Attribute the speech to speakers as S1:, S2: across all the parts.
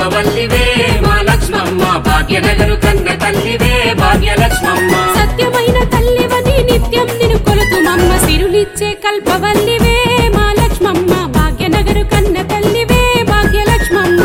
S1: కల్పవల్లివే మా లక్ష్మమ్మ భాగ్యనగరు కన్న తల్లివే భాగ్యలక్ష్మమ్మ
S2: సత్యమైన తల్లివని నిత్యం నిన్ను కొలుతుమమ్మ సిరులిచ్చే కల్పవల్లివే మా లక్ష్మమ్మ భాగ్యనగరు కన్న తల్లివే భాగ్యలక్ష్మమ్మ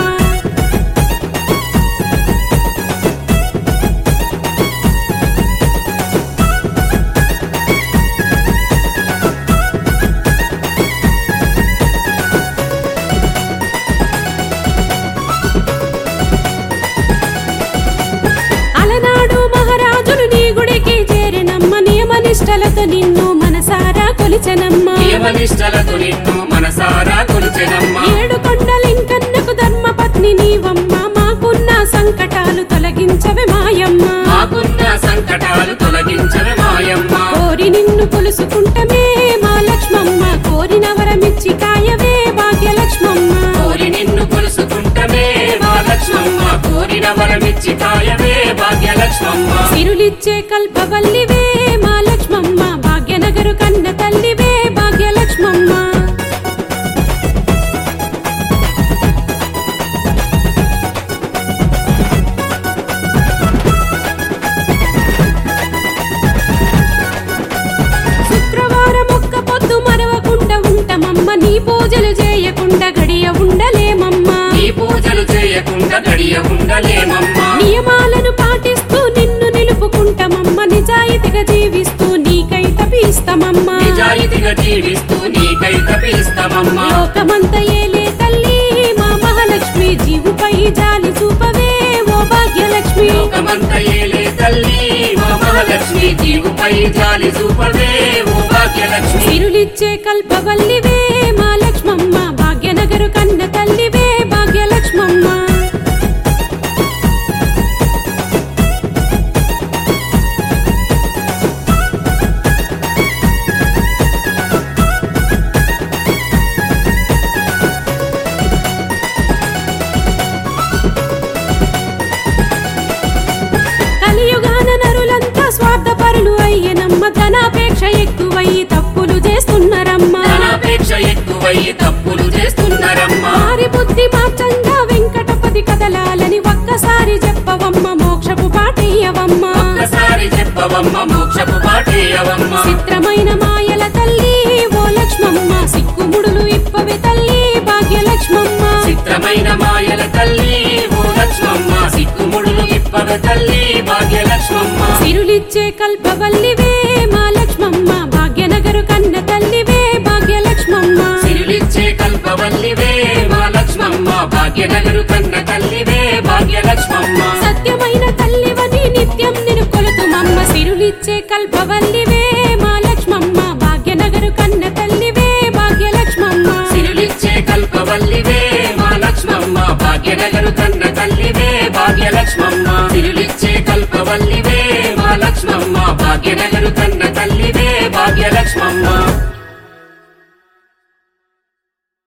S2: అలనాడు మహారాజులు నీ గుడికి చేరినమ్మ నియమనిష్టలతో నిన్ను మనసారా కొలిచనమ్మ
S1: నియమనిష్టలతో నిన్ను మనసారా కొలిచెనమ్మ
S2: ఏడు కొండలింకన్నకు ధర్మపత్ని నీవమ్మ మాకున్న సంకటాలు తొలగించవే మాయమ్మ
S1: మాకున్న సంకటాలు తొలగించవే మాయమ్మ
S2: కోరి నిన్ను కొలుసుకుంటమే మా లక్ష్మమ్మ కోరిన వరమిచ్చి కాయవే భాగ్యలక్ష్మమ్మ
S1: కోరి నిన్ను కొలుసుకుంటమే మా లక్ష్మమ్మ కోరిన వరమిచ్చి కాయవే భాగ్యలక్ష్మమ్మ
S2: సిరులిచ్చే కల్పవల్లివే మా లక్ష్మమ్మ భాగ్యనగరు కన్న తల్లివే భాగ్యలక్ష్మమ్మ శుక్రవారం ఒక్క పొద్దు మరవకుండా ఉంటామమ్మ నీ పూజలు చేయకుండా గడియ ఉండలేమమ్మా
S1: నీ పూజలు చేయకుండా గడియ ఉండలేమమ్మా
S2: నియమాలను పాటిస్తూ నిన్ను నిలుపుకుంటామమ్మ నిజాయితీగా జీవిస్తూ నీకై తపిస్తామమ్మా
S1: నిజాయితీగా జీవిస్తూ నీకై తపిస్తామమ్మా
S2: లోకమంత ఏలే తల్లి మా మహాలక్ష్మి జీవుపై జాలి చూపవే ఓ భాగ్యలక్ష్మి
S1: లోకమంత ఏలే తల్లి మా మహాలక్ష్మి జీవుపై జాలి చూపవే ఓ భాగ్యలక్ష్మి
S2: సిరులిచ్చే కల్పవల్లివే మా లక్ష్మమ్మ భాగ్యనగరు కన్న తల్లివే భాగ్యలక్ష్మమ్మ కలియుగాన నరులంతా స్వార్థపరులు అయ్యనమ్మ ధనాపేక్ష ఎక్కువయ్యి తప్పులు చేస్తున్నారమ్మా
S1: ధనాపేక్ష ఎక్కువయ్యి తప్పులు చేస్తున్నారమ్మా
S2: వారి బుద్ధి మార్చంగా వెంకటపతి కదలాలని ఒక్కసారి చెప్పవమ్మ మోక్షపు పాటేయవమ్మ
S1: ఒక్కసారి చెప్పవమ్మ మోక్షపు పాటేయవమ్మ
S2: చిత్రమైన మాయల తల్లి ఓ లక్ష్మమ్మ సిక్కుముడులు ఇప్పవి తల్లి భాగ్యలక్ష్మమ్మ
S1: చిత్రమైన మాయల తల్లి ఓ లక్ష్మమ్మ సిక్కుముడులు ఇప్పవ తల్లి భాగ్యలక్ష్మమ్మ
S2: సిరులిచ్చే కల్పవల్లివే మా లక్ష్మమ్మ భాగ్యనగరు కన్న తల్లివే భాగ్యలక్ష్మమ్మ
S1: సిరులిచ్చే కల్పవల్లివే మా లక్ష్మమ్మ భాగ్యనగరు కన్న తల్లివే భాగ్యలక్ష్మమ్మ
S2: సత్యమైన తల్లివని నిత్యం నిన్ను కొలుతుమమ్మ సిరులిచ్చే కల్పవల్లివే మా లక్ష్మమ్మ భాగ్యనగరు కన్న తల్లివే భాగ్యలక్ష్మమ్మ
S1: సిరులిచ్చే కల్పవల్లివే